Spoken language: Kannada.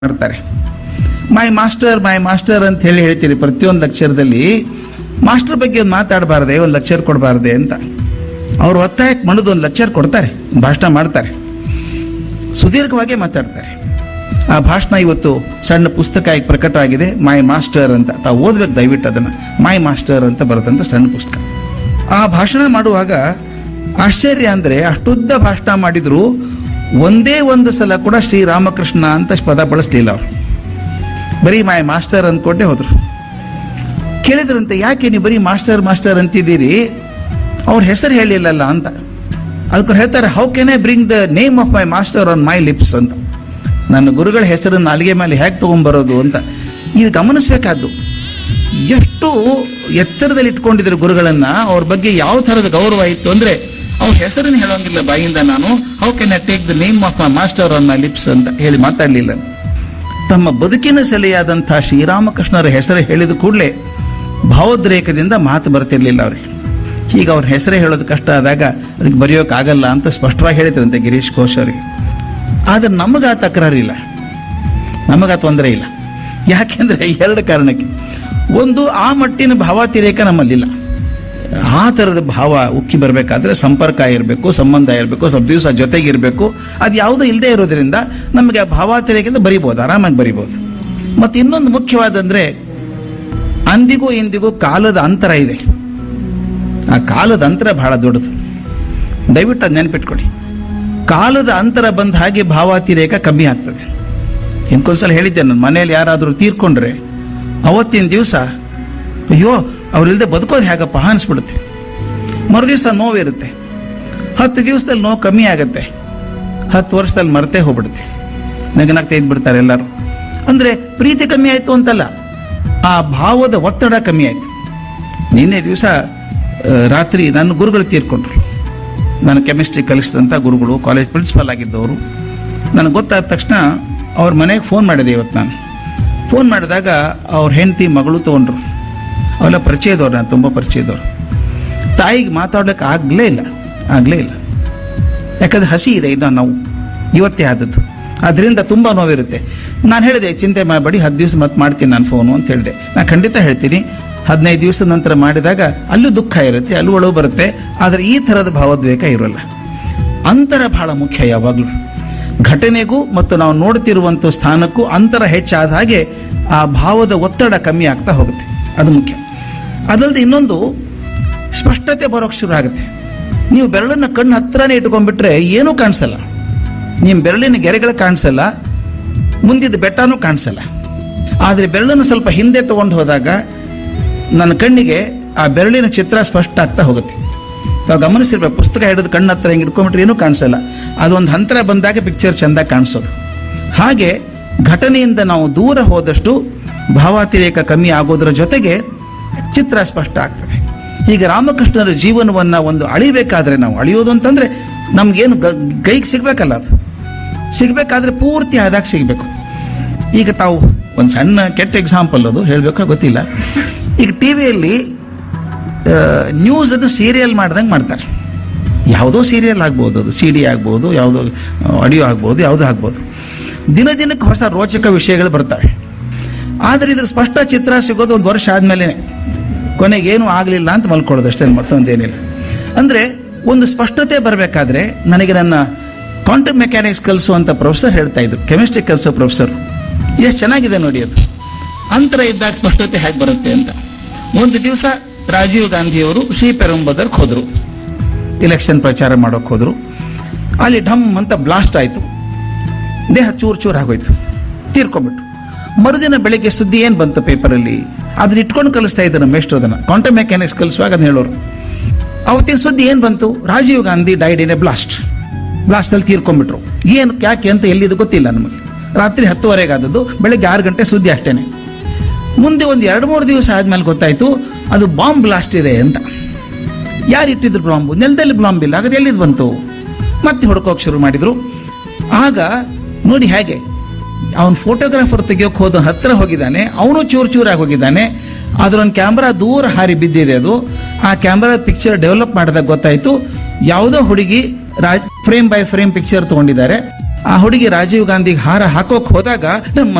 ಮಾಡ್ತಾರೆ ಮೈ ಮಾಸ್ಟರ್ ಮೈ ಮಾಸ್ಟರ್ ಅಂತ ಹೇಳಿ ಹೇಳ್ತೀರಿ ಪ್ರತಿಯೊಂದು ಲೆಕ್ಚರ್ದಲ್ಲಿ ಮಾಸ್ಟರ್ ಬಗ್ಗೆ ಒಂದು ಮಾತಾಡಬಾರ್ದೆ ಒಂದು ಲೆಕ್ಚರ್ ಕೊಡಬಾರ್ದೆ ಅಂತ ಅವ್ರು ಒತ್ತಾಯಕ್ಕೆ ಮಣದು ಒಂದು ಲೆಕ್ಚರ್ ಕೊಡ್ತಾರೆ ಭಾಷಣ ಮಾಡ್ತಾರೆ ಸುದೀರ್ಘವಾಗಿ ಮಾತಾಡ್ತಾರೆ ಆ ಭಾಷಣ ಇವತ್ತು ಸಣ್ಣ ಪುಸ್ತಕ ಈಗ ಪ್ರಕಟ ಆಗಿದೆ ಮೈ ಮಾಸ್ಟರ್ ಅಂತ ತಾವು ಓದ್ಬೇಕು ದಯವಿಟ್ಟು ಅದನ್ನ ಮೈ ಮಾಸ್ಟರ್ ಅಂತ ಬರುತ್ತಂತ ಸಣ್ಣ ಪುಸ್ತಕ ಆ ಭಾಷಣ ಮಾಡುವಾಗ ಆಶ್ಚರ್ಯ ಅಂದ್ರೆ ಅಷ್ಟುದ್ದ ಭಾಷಣ ಮಾಡಿದ್ರು ಒಂದೇ ಒಂದು ಸಲ ಕೂಡ ಶ್ರೀರಾಮಕೃಷ್ಣ ಅಂತ ಪದ ಬಳಸಲಿಲ್ಲ ಅವರು ಬರೀ ಮೈ ಮಾಸ್ಟರ್ ಅಂದ್ಕೊಂಡೇ ಹೋದ್ರು ಕೇಳಿದ್ರಂತೆ ಯಾಕೆ ನೀವು ಬರೀ ಮಾಸ್ಟರ್ ಮಾಸ್ಟರ್ ಅಂತಿದ್ದೀರಿ ಅವ್ರ ಹೆಸರು ಹೇಳಿಲ್ಲಲ್ಲ ಅಂತ ಅದಕ್ಕೆ ಹೇಳ್ತಾರೆ how can I bring the name of my master on my lips ಅಂತ ನನ್ನ ಗುರುಗಳ ಹೆಸರನ್ನು ಅಲ್ಲಿಗೆ ಮೇಲೆ ಹೇಗೆ ತಗೊಂಡ್ಬರೋದು ಅಂತ ಇದು ಗಮನಿಸಬೇಕಾದ್ದು ಎಷ್ಟು ಎತ್ತರದಲ್ಲಿ ಇಟ್ಕೊಂಡಿದ್ರು ಗುರುಗಳನ್ನ ಅವ್ರ ಬಗ್ಗೆ ಯಾವ ಥರದ ಗೌರವ ಇತ್ತು ಅಂದ್ರೆ ಅವ್ರ ಹೆಸರನ್ನು ಹೇಳೋಂಗಿಲ್ಲ ಬಾಯಿಂದ ನಾನು how can I take the name of my master on my lips ಅಂತ ಹೇಳಿ ಮಾತಾಡಲಿಲ್ಲ ತಮ್ಮ ಬದುಕಿನ ಸೆಲೆಯಾದಂತಹ ಶ್ರೀರಾಮಕೃಷ್ಣರ ಹೆಸರು ಹೇಳಿದ ಕೂಡಲೇ ಭಾವೋದ್ರೇಕದಿಂದ ಮಾತು ಬರ್ತಿರ್ಲಿಲ್ಲ ಅವ್ರಿಗೆ ಈಗ ಅವ್ರ ಹೆಸರೇ ಹೇಳೋದು ಕಷ್ಟ ಆದಾಗ ಅದಕ್ಕೆ ಬರೆಯೋಕ್ಕಾಗಲ್ಲ ಅಂತ ಸ್ಪಷ್ಟವಾಗಿ ಹೇಳಿದ್ರಂತೆ ಗಿರೀಶ್ ಘೋಷ್ ಅವರಿಗೆ ಆದ್ರೆ ನಮಗ ಆ ತಕರಾರಿಲ್ಲ ನಮಗ ತೊಂದರೆ ಇಲ್ಲ ಯಾಕೆಂದ್ರೆ ಎರಡು ಕಾರಣಕ್ಕೆ ಒಂದು ಆ ಮಟ್ಟಿನ ಭಾವಾತಿರೇಕ ನಮ್ಮಲ್ಲಿಲ್ಲ ಆ ಥರದ ಭಾವ ಉಕ್ಕಿ ಬರಬೇಕಾದ್ರೆ ಸಂಪರ್ಕ ಇರಬೇಕು ಸಂಬಂಧ ಇರಬೇಕು ಸ್ವಲ್ಪ ದಿವಸ ಜೊತೆಗಿರಬೇಕು ಅದು ಯಾವುದೂ ಇಲ್ಲದೆ ಇರೋದ್ರಿಂದ ನಮಗೆ ಆ ಭಾವಾತಿರೇಕದಿಂದ ಬರಿಬೋದು ಆರಾಮಾಗಿ ಬರಿಬೋದು ಮತ್ತು ಇನ್ನೊಂದು ಮುಖ್ಯವಾದಂದ್ರೆ ಅಂದಿಗೂ ಇಂದಿಗೂ ಕಾಲದ ಅಂತರ ಇದೆ ಆ ಕಾಲದ ಅಂತರ ಬಹಳ ದೊಡ್ಡದು ದಯವಿಟ್ಟು ಅದು ನೆನ್ಪಿಟ್ಕೊಳ್ಳಿ ಕಾಲದ ಅಂತರ ಬಂದ ಹಾಗೆ ಭಾವಾತಿರೇಕ ಕಮ್ಮಿ ಆಗ್ತದೆ ಇಂಕೊಂದ್ಸಲ ಹೇಳಿದ್ದೆ ನನ್ನ ಮನೆಯಲ್ಲಿ ಯಾರಾದರೂ ತೀರ್ಕೊಂಡ್ರೆ ಅವತ್ತಿನ ದಿವಸ ಅಯ್ಯೋ ಅವ್ರಿಲ್ದೆ ಬದುಕೋದು ಹೇಗಪ್ಪ ಅನಿಸ್ಬಿಡುತ್ತೆ ಮರುದಿವಸ ನೋವಿರುತ್ತೆ ಹತ್ತು ದಿವಸದಲ್ಲಿ ನೋವು ಕಮ್ಮಿ ಆಗುತ್ತೆ ಹತ್ತು ವರ್ಷದಲ್ಲಿ ಮರ್ತೇ ಹೋಗ್ಬಿಡುತ್ತೆ ನಗನಾಗ್ತಾ ಇದ್ಬಿಡ್ತಾರೆ ಎಲ್ಲರೂ ಅಂದ್ರೆ ಪ್ರೀತಿ ಕಮ್ಮಿ ಆಯ್ತು ಅಂತಲ್ಲ ಆ ಭಾವದ ಒತ್ತಡ ಕಮ್ಮಿ ಆಯ್ತು ನಿನ್ನೆ ದಿವಸ ರಾತ್ರಿ ನನ್ನ ಗುರುಗಳು ತೀರ್ಕೊಂಡ್ರು ನಾನು ಕೆಮಿಸ್ಟ್ರಿ ಕಲಿಸಿದಂಥ ಗುರುಗಳು ಕಾಲೇಜ್ ಪ್ರಿನ್ಸಿಪಾಲ್ ಆಗಿದ್ದವರು ನನಗೆ ಗೊತ್ತಾದ ತಕ್ಷಣ ಅವ್ರ ಮನೆಗೆ ಫೋನ್ ಮಾಡಿದೆ ಇವತ್ತು ನಾನು ಫೋನ್ ಮಾಡಿದಾಗ ಅವ್ರ ಹೆಂಡತಿ ಮಗಳು ತಗೊಂಡ್ರು ಅವೆಲ್ಲ ಪರಿಚಯದವ್ರು ನಾನು ತುಂಬ ಪರಿಚಯದವ್ರು ತಾಯಿಗೆ ಮಾತಾಡೋಕೆ ಆಗಲೇ ಇಲ್ಲ ಆಗಲೇ ಇಲ್ಲ ಯಾಕಂದ್ರೆ ಹಸಿ ಇದೆ ಇನ್ನು ನಾವು ಇವತ್ತೇ ಆದದ್ದು ಅದರಿಂದ ತುಂಬ ನೋವಿರುತ್ತೆ ನಾನು ಹೇಳಿದೆ ಚಿಂತೆ ಮಾಡಬೇಡಿ ಹತ್ತು ದಿವಸ ಮತ್ತೆ ಮಾಡ್ತೀನಿ ನಾನು ಫೋನು ಅಂತ ಹೇಳಿದೆ ನಾನು ಖಂಡಿತ ಹೇಳ್ತೀನಿ ಹದಿನೈದು ದಿವಸದ ನಂತರ ಮಾಡಿದಾಗ ಅಲ್ಲೂ ದುಃಖ ಇರುತ್ತೆ ಅಲ್ಲೂ ಒಳವು ಬರುತ್ತೆ ಆದರೆ ಈ ಥರದ ಭಾವೋದ್ವೇಗ ಇರೋಲ್ಲ ಅಂತರ ಬಹಳ ಮುಖ್ಯ ಯಾವಾಗಲೂ ಘಟನೆಗೂ ಮತ್ತು ನಾವು ನೋಡ್ತಿರುವಂಥ ಸ್ಥಾನಕ್ಕೂ ಅಂತರ ಹೆಚ್ಚಾದ ಹಾಗೆ ಆ ಭಾವದ ಒತ್ತಡ ಕಮ್ಮಿ ಆಗ್ತಾ ಹೋಗುತ್ತೆ ಅದು ಮುಖ್ಯ ಅದಲ್ಲದೆ ಇನ್ನೊಂದು ಸ್ಪಷ್ಟತೆ ಬರೋಕ್ಕೆ ಶುರು ಆಗುತ್ತೆ ನೀವು ಬೆರಳನ್ನ ಕಣ್ಣು ಹತ್ರನೇ ಇಟ್ಕೊಂಡ್ಬಿಟ್ರೆ ಏನೂ ಕಾಣಿಸಲ್ಲ ನಿಮ್ಮ ಬೆರಳಿನ ಗೆರೆಗಳು ಕಾಣಿಸಲ್ಲ ಮುಂದಿದ್ದ ಬೆಟ್ಟನೂ ಕಾಣಿಸಲ್ಲ ಆದರೆ ಬೆರಳನ್ನು ಸ್ವಲ್ಪ ಹಿಂದೆ ತಗೊಂಡು ಹೋದಾಗ ನನ್ನ ಕಣ್ಣಿಗೆ ಆ ಬೆರಳಿನ ಚಿತ್ರ ಸ್ಪಷ್ಟ ಆಗ್ತಾ ಹೋಗುತ್ತೆ ತಾವು ಗಮನಿಸಿರ್ಬೇಕು ಪುಸ್ತಕ ಹಿಡಿದು ಕಣ್ಣು ಹತ್ರ ಹಿಂಗೆ ಇಟ್ಕೊಂಡ್ಬಿಟ್ರೆ ಏನೂ ಕಾಣಿಸಲ್ಲ ಅದೊಂದು ಹಂತರ ಬಂದಾಗ ಪಿಕ್ಚರ್ ಚಂದ ಕಾಣಿಸೋದು ಹಾಗೆ ಘಟನೆಯಿಂದ ನಾವು ದೂರ ಹೋದಷ್ಟು ಭಾವಾತಿರೇಕ ಕಮ್ಮಿ ಆಗೋದ್ರ ಜೊತೆಗೆ ಚಿತ್ರ ಸ್ಪಷ್ಟ ಆಗ್ತದೆ ಈಗ ರಾಮಕೃಷ್ಣರ ಜೀವನವನ್ನ ಒಂದು ಅಳಿಬೇಕಾದ್ರೆ ನಾವು ಅಳಿಯೋದು ಅಂತಂದ್ರೆ ನಮ್ಗೇನು ಗ- ಕೈಗೆ ಸಿಗ್ಬೇಕಲ್ಲ ಅದು ಸಿಗ್ಬೇಕಾದ್ರೆ ಪೂರ್ತಿ ಆದಾಗ ಸಿಗ್ಬೇಕು ಈಗ ತಾವು ಒಂದು ಸಣ್ಣ ಕೆಟ್ಟ ಎಕ್ಸಾಂಪಲ್ ಅದು ಹೇಳ್ಬೇಕು ಗೊತ್ತಿಲ್ಲ ಈಗ ಟಿವಿಯಲ್ಲಿ ನ್ಯೂಸ್ ಅದು ಸೀರಿಯಲ್ ಮಾಡ್ದಂಗೆ ಮಾಡ್ತಾರೆ ಯಾವುದೋ ಸೀರಿಯಲ್ ಆಗ್ಬೋದು ಅದು ಸಿ ಡಿ ಆಗ್ಬೋದು ಯಾವುದೋ ಆಡಿಯೋ ಆಗ್ಬೋದು ಯಾವುದೋ ಆಗ್ಬೋದು ದಿನ ದಿನಕ್ಕೆ ಹೊಸ ರೋಚಕ ವಿಷಯಗಳು ಬರ್ತವೆ ಆದರೆ ಇದ್ರ ಸ್ಪಷ್ಟ ಚಿತ್ರ ಸಿಗೋದು ಒಂದು ವರ್ಷ ಆದ್ಮೇಲೆ ಕೊನೆಗೆ ಏನೂ ಆಗಲಿಲ್ಲ ಅಂತ ಮಲ್ಕೊಳ್ಳೋದು ಅಷ್ಟೇ ಮತ್ತೊಂದೇನಿಲ್ಲ ಅಂದ್ರೆ ಒಂದು ಸ್ಪಷ್ಟತೆ ಬರಬೇಕಾದ್ರೆ ನನಗೆ ನನ್ನ ಕ್ವಾಂಟಮ್ ಮೆಕ್ಯಾನಿಕ್ಸ್ ಕಲಿಸುವಂತ ಪ್ರೊಫೆಸರ್ ಹೇಳ್ತಾ ಇದ್ರು ಕೆಮಿಸ್ಟ್ರಿ ಕಲಿಸೋ ಪ್ರೊಫೆಸರ್ ಎಷ್ಟು ಚೆನ್ನಾಗಿದೆ ನೋಡಿ ಅದು ಅಂತರ ಇದ್ದಾಗ ಸ್ಪಷ್ಟತೆ ಹೇಗೆ ಬರುತ್ತೆ ಅಂತ ಒಂದು ದಿವಸ ರಾಜೀವ್ ಗಾಂಧಿಯವರು ಶ್ರೀಪೆರಂಬದರ್ಗೆ ಹೋದರು ಇಲೆಕ್ಷನ್ ಪ್ರಚಾರ ಮಾಡೋಕೆ ಹೋದರು ಅಲ್ಲಿ ಢಮ್ ಅಂತ ಬ್ಲಾಸ್ಟ್ ಆಯಿತು ದೇಹ ಚೂರು ಚೂರು ಆಗೋಯ್ತು ತೀರ್ಕೊಂಡ್ಬಿಟ್ಟು ಮರುದಿನ ಬೆಳಿಗ್ಗೆ ಸುದ್ದಿ ಏನು ಬಂತು ಪೇಪರಲ್ಲಿ ಅದನ್ನ ಇಟ್ಕೊಂಡು ಕಲಿಸ್ತಾ ಇದ್ರು ನಮ್ಮ ಮೇಷ್ಟ್ರು ಅದನ್ನ ಕ್ವಾಂಟಮ್ ಮೆಕ್ಯಾನಿಕ್ಸ್ ಕಲಿಸುವಾಗ ಅದನ್ನ ಹೇಳೋರು ಅವತ್ತಿನ ಸುದ್ದಿ ಏನು ಬಂತು Rajiv Gandhi died in a blast blast ಅಲ್ಲಿ ತೀರ್ಕೊಂಡ್ಬಿಟ್ರು ಏನು ಯಾಕೆ ಅಂತ ಎಲ್ಲಿದು ಗೊತ್ತಿಲ್ಲ ನಮಗೆ ರಾತ್ರಿ ಹತ್ತುವರೆಗೆ ಆದದ್ದು ಬೆಳಗ್ಗೆ ಆರು ಗಂಟೆ ಸುದ್ದಿ ಅಷ್ಟೇನೆ ಮುಂದೆ ಒಂದು ಎರಡು ಮೂರು ದಿವಸ ಆದ್ಮೇಲೆ ಗೊತ್ತಾಯ್ತು ಅದು ಬಾಂಬ್ ಬ್ಲಾಸ್ಟ್ ಇದೆ ಅಂತ ಯಾರು ಇಟ್ಟಿದ್ರು ಬಾಂಬು ನೆಲದಲ್ಲಿ ಬಾಂಬ್ ಇಲ್ಲ ಹಾಗಾದ್ರೆ ಎಲ್ಲಿದ್ ಬಂತು ಮತ್ತೆ ಹುಡ್ಕೋಕ್ ಶುರು ಮಾಡಿದ್ರು ಆಗ ನೋಡಿ ಹೇಗೆ ಅವನ್ ಫೋಟೋಗ್ರಾಫರ್ ತೆಗಿಯೋಕ್ ಹೋದ ಹತ್ರ ಹೋಗಿದ್ದಾನೆ ಅವನು ಚೂರ್ ಚೂರಾಗಿ ಹೋಗಿದ್ದಾನೆ ಅದ್ರೊಂದು ಕ್ಯಾಮ್ರಾ ದೂರ ಹಾರಿ ಬಿದ್ದಿದೆ ಅದು ಆ ಕ್ಯಾಮ್ರಾ ಪಿಕ್ಚರ್ ಡೆವಲಪ್ ಮಾಡಿದಾಗ ಗೊತ್ತಾಯ್ತು ಯಾವುದೋ ಹುಡುಗಿ ಫ್ರೇಮ್ ಬೈ ಫ್ರೇಮ್ ಪಿಕ್ಚರ್ ತಗೊಂಡಿದ್ದಾರೆ ಆ ಹುಡುಗಿ ರಾಜೀವ್ ಗಾಂಧಿಗೆ ಹಾರ ಹಾಕೋಕ್ ಹೋದಾಗ ನಮ್ಮ